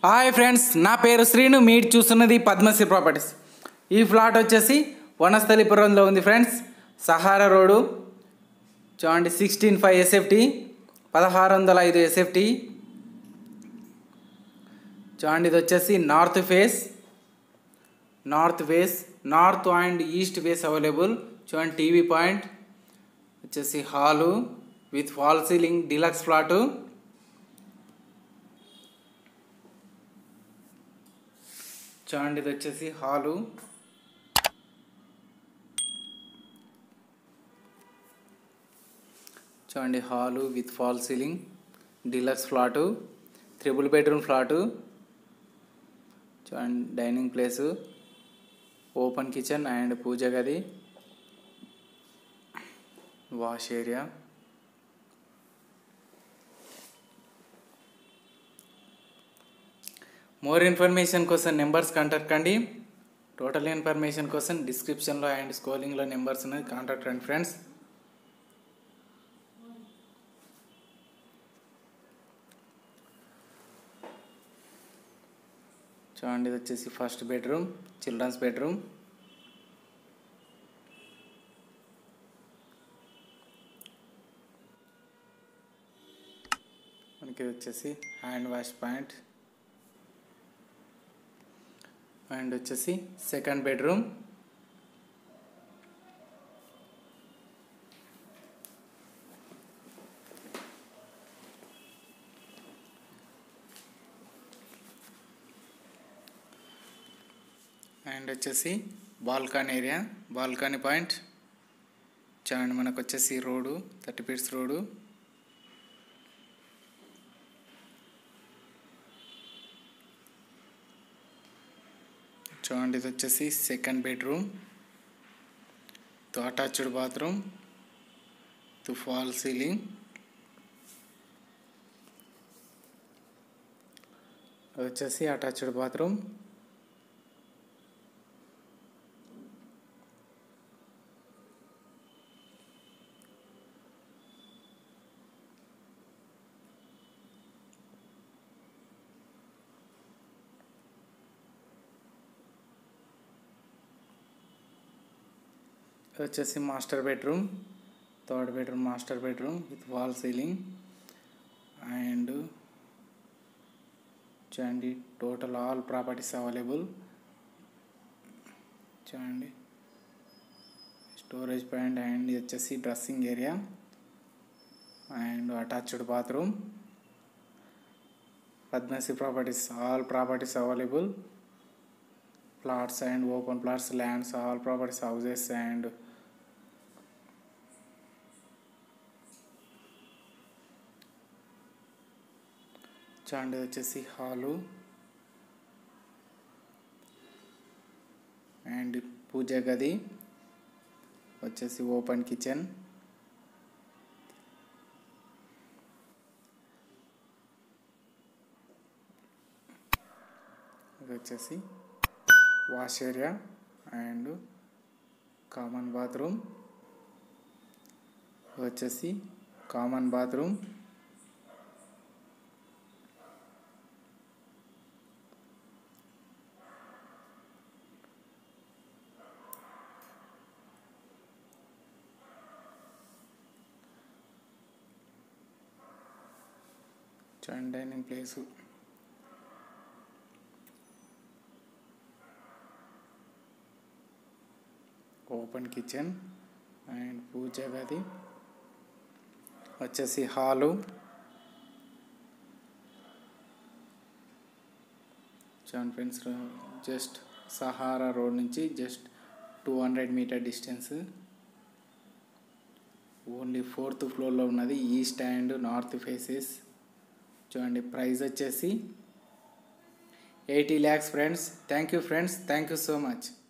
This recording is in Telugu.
హాయ్ ఫ్రెండ్స్ నా పేరు శ్రీను మీరు చూస్తున్నది పద్మశ్రీ ప్రాపర్టీస్ ఈ ఫ్లాట్ వచ్చేసి వనస్థలిపురంలో ఉంది ఫ్రెండ్స్ సహారా రోడ్డు చూడండి సిక్స్టీన్ ఫైవ్ ఎస్ఎఫ్టీ పదహారు వందల ఐదు ఎస్ఎఫ్టీ చూడండి ఇది వచ్చేసి north face north face north and east face available చూడండి టీవీ పాయింట్ వచ్చేసి hall with fall ceiling deluxe flat చూడండి ఇది వచ్చేసి హాలు చూడండి hall with fall ceiling deluxe flat triple bedroom flat చూడండి dining place open kitchen and పూజ గది వాష్ ఏరియా మోర్ ఇన్ఫర్మేషన్ కోసం నెంబర్స్ కాంటాక్ట్ కండి టోటల్ ఇన్ఫర్మేషన్ కోసం డిస్క్రిప్షన్లో అండ్ స్కోలింగ్లో నెంబర్స్ ఉన్నది కాంటాక్ట్ రండి ఫ్రెండ్స్ చూడండి ఇది వచ్చేసి ఫస్ట్ బెడ్రూమ్ చిల్డ్రన్స్ బెడ్రూమ్ మనకి ఇది వచ్చేసి హ్యాండ్ వాష్ పాయింట్ అండ్ వచ్చేసి సెకండ్ బెడ్రూమ్ అండ్ వచ్చేసి బాల్కనీ ఏరియా బాల్కనీ పాయింట్ చూడండి మనకు వచ్చేసి రోడ్డు థర్టీ ఫీట్స్ రోడ్డు చూడండి ఇది వచ్చేసి సెకండ్ బెడ్రూమ్ తో attached bathroom to fall ceiling అది వచ్చేసి అటాచ్డ్ బాత్రూమ్ ఇది వచ్చేసి master bedroom third bedroom master bedroom with wall ceiling and చూడండి టోటల్ ఆల్ ప్రాపర్టీస్ అవైలబుల్ చూడండి స్టోరేజ్ పాయింట్ అండ్ ఇది వచ్చేసి dressing area and attached bathroom Padmashri properties all properties available plots and open plots lands all properties houses and చూడండి ఇది వచ్చేసి హాలు అండ్ పూజ గది వచ్చేసి ఓపెన్ కిచెన్ ఇది వచ్చేసి wash area and common bathroom వచ్చేసి కామన్ బాత్రూమ్ చూడండి dining place open kitchen and పూజ గది వచ్చేసి హాలు చూడండి ఫ్రెండ్స్ జస్ట్ సహారా రోడ్ నుంచి just two hundred meter distance only fourth ఫ్లోర్లో ఉన్నది ఈస్ట్ అండ్ నార్త్ ఫేసెస్ చూడండి ప్రైస్ వచ్చేసి eighty lakhs friends thank you friends thank you so much